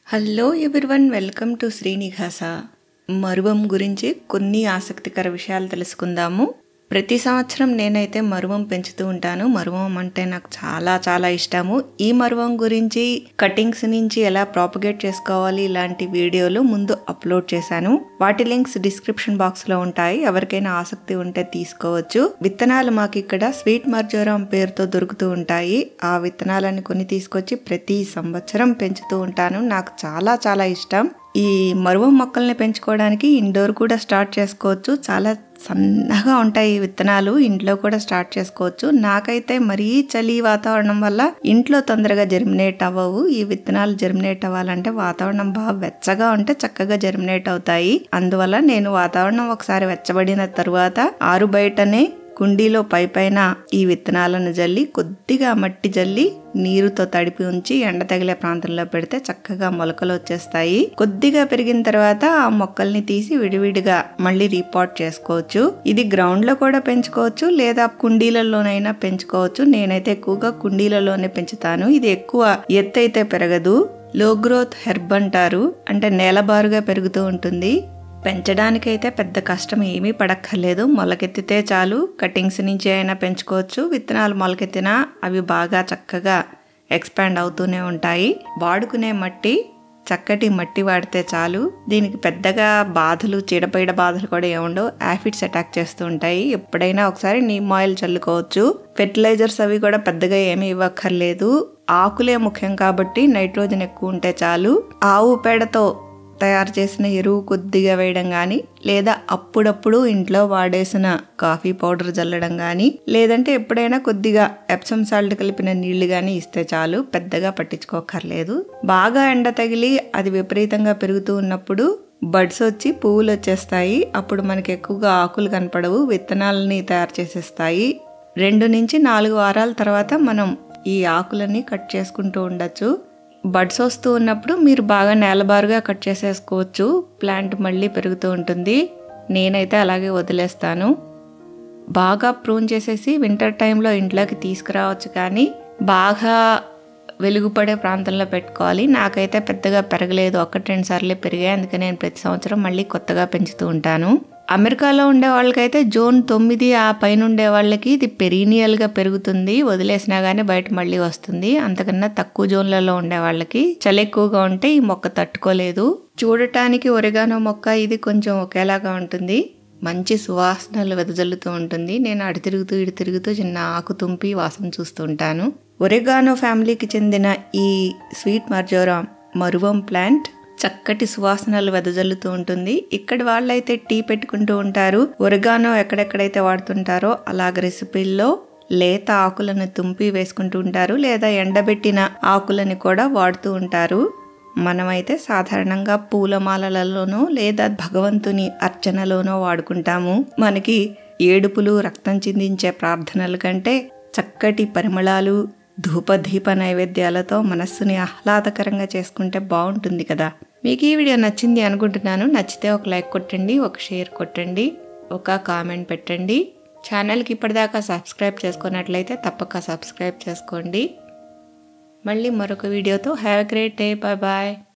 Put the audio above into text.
hello everyone welcome to Srinivasa మరువం గురించి కొన్ని ఆసక్తికర విషయాలు తెలుసుకుందాము ప్రతి సంవత్సరం నేనైతే మరువం పెంచుతూ ఉంటాను మరువం అంటే నాకు చాలా చాలా ఇష్టము ఈ మరువం గురించి కటింగ్స్ నుంచి ఎలా ప్రాపగేట్ చేసుకోవాలి ఇలాంటి వీడియోలు ముందు అప్లోడ్ చేశాను వాటి లింక్స్ డిస్క్రిప్షన్ బాక్స్ లో ఉంటాయి ఎవరికైనా ఆసక్తి ఉంటే తీసుకోవచ్చు విత్తనాలు మాకు ఇక్కడ స్వీట్ మర్జోరం పేరుతో దొరుకుతూ ఉంటాయి ఆ విత్తనాలను కొన్ని తీసుకొచ్చి ప్రతి సంవత్సరం పెంచుతూ ఉంటాను నాకు చాలా చాలా ఇష్టం ఈ మరువం మొక్కల్ని పెంచుకోవడానికి ఇండోర్ కూడా స్టార్ట్ చేసుకోవచ్చు చాలా సన్నగా ఉంటాయి ఈ విత్తనాలు ఇంట్లో కూడా స్టార్ట్ చేసుకోవచ్చు నాకైతే మరీ చలి వాతావరణం వల్ల ఇంట్లో తొందరగా జర్మినేట్ అవ్వవు ఈ విత్తనాలు జర్మినేట్ అవ్వాలంటే వాతావరణం బాగా వెచ్చగా ఉంటే చక్కగా జర్మినేట్ అవుతాయి అందువల్ల నేను వాతావరణం ఒకసారి వెచ్చబడిన తరువాత ఆరు బయటనే కుండీలో పై పైన ఈ విత్తనాలను జల్లి కొద్దిగా మట్టి జల్లి నీరుతో తడిపి ఉంచి ఎండ తగిలే ప్రాంతంలో పెడితే చక్కగా మొలకలు వచ్చేస్తాయి కొద్దిగా పెరిగిన తర్వాత ఆ మొక్కల్ని తీసి విడివిడిగా మళ్ళీ రీపాట్ చేసుకోవచ్చు ఇది గ్రౌండ్ లో కూడా పెంచుకోవచ్చు లేదా కుండీలలోనైనా పెంచుకోవచ్చు నేనైతే ఎక్కువగా కుండీలలోనే పెంచుతాను ఇది ఎక్కువ ఎత్తు అయితే పెరగదు లో గ్రోత్ హెర్బ్ అంటారు అంటే నేలబారుగా పెరుగుతూ ఉంటుంది పెంచడానికైతే పెద్ద కష్టం ఏమీ పడక్కర్లేదు మొలకెత్తితే చాలు కటింగ్స్ నుంచి అయినా పెంచుకోవచ్చు విత్తనాలు మొలకెత్తినా అవి బాగా చక్కగా ఎక్స్పాండ్ అవుతూనే ఉంటాయి వాడుకునే మట్టి చక్కటి మట్టి వాడితే చాలు దీనికి పెద్దగా బాధలు చీడపీడ బాధలు కూడా ఏముండవు యాఫిడ్స్ అటాక్ చేస్తూ ఉంటాయి ఎప్పుడైనా ఒకసారి నీమ్ ఆయిల్ చల్లుకోవచ్చు ఫెర్టిలైజర్స్ అవి కూడా పెద్దగా ఏమీ ఇవ్వక్కర్లేదు ఆకులే ముఖ్యం కాబట్టి నైట్రోజన్ ఎక్కువ ఉంటే చాలు ఆవు పేడతో తయారు చేసిన ఎరువు కొద్దిగా వేయడం కానీ లేదా అప్పుడప్పుడు ఇంట్లో వాడేసిన కాఫీ పౌడర్ జల్లడం కానీ లేదంటే ఎప్పుడైనా కొద్దిగా ఎప్సమ్ సాల్ట్ కలిపిన నీళ్లు కానీ ఇస్తే చాలు పెద్దగా పట్టించుకోకర్లేదు బాగా ఎండ తగిలి అది విపరీతంగా పెరుగుతూ ఉన్నప్పుడు బడ్స్ వచ్చి పువ్వులు వచ్చేస్తాయి అప్పుడు మనకి ఎక్కువగా ఆకులు కనపడవు విత్తనాలని తయారు చేసేస్తాయి రెండు నుంచి నాలుగు వారాల తర్వాత మనం ఈ ఆకులని కట్ చేసుకుంటూ ఉండొచ్చు బడ్స్ వస్తూ ఉన్నప్పుడు మీరు బాగా నేలబారుగా కట్ చేసేసుకోవచ్చు ప్లాంట్ మళ్ళీ పెరుగుతూ ఉంటుంది నేనైతే అలాగే వదిలేస్తాను బాగా ప్రూన్ చేసేసి వింటర్ టైంలో ఇంట్లోకి తీసుకురావచ్చు కానీ బాగా వెలుగుపడే ప్రాంతంలో పెట్టుకోవాలి నాకైతే పెద్దగా పెరగలేదు ఒకటి రెండు సార్లే పెరిగాయి అందుకే నేను ప్రతి సంవత్సరం మళ్ళీ కొత్తగా పెంచుతూ ఉంటాను అమెరికాలో ఉండే వాళ్ళకైతే జోన్ తొమ్మిది ఆ పైన ఉండే వాళ్ళకి ఇది పెరీనియల్గా పెరుగుతుంది వదిలేసినా కానీ బయట మళ్ళీ వస్తుంది అంతకన్నా తక్కువ జోన్లలో ఉండే వాళ్ళకి చలి ఎక్కువగా ఉంటే ఈ మొక్క తట్టుకోలేదు చూడటానికి ఒరిగానో మొక్క ఇది కొంచెం ఒకేలాగా ఉంటుంది మంచి సువాసనలు వెదజల్లుతూ ఉంటుంది నేను అటు తిరుగుతూ ఇటు తిరుగుతూ చిన్న ఆకు తుంపి వాసన చూస్తూ ఉంటాను ఒరిగానో ఫ్యామిలీకి చెందిన ఈ స్వీట్ మర్జోరా మరువం ప్లాంట్ చక్కటి సువాసనలు వెదజల్లుతూ ఉంటుంది ఇక్కడ వాళ్ళైతే టీ పెట్టుకుంటూ ఉంటారు ఒరిగానో ఎక్కడెక్కడైతే వాడుతుంటారో అలాగ రెసిపీల్లో లేత ఆకులను తుంపి వేసుకుంటూ ఉంటారు లేదా ఎండబెట్టిన ఆకులని కూడా వాడుతూ ఉంటారు మనమైతే సాధారణంగా పూలమాలలలోనో లేదా భగవంతుని అర్చనలోనో వాడుకుంటాము మనకి ఏడుపులు రక్తం చిందించే ప్రార్థనల కంటే చక్కటి పరిమళాలు ధూపదీప నైవేద్యాలతో మనస్సుని ఆహ్లాదకరంగా చేసుకుంటే బాగుంటుంది కదా మీకు ఈ వీడియో నచ్చింది అనుకుంటున్నాను నచ్చితే ఒక లైక్ కొట్టండి ఒక షేర్ కొట్టండి ఒక కామెంట్ పెట్టండి ఛానల్కి ఇప్పటిదాకా సబ్స్క్రైబ్ చేసుకున్నట్లయితే తప్పక సబ్స్క్రైబ్ చేసుకోండి మళ్ళీ మరొక వీడియోతో have great day bye bye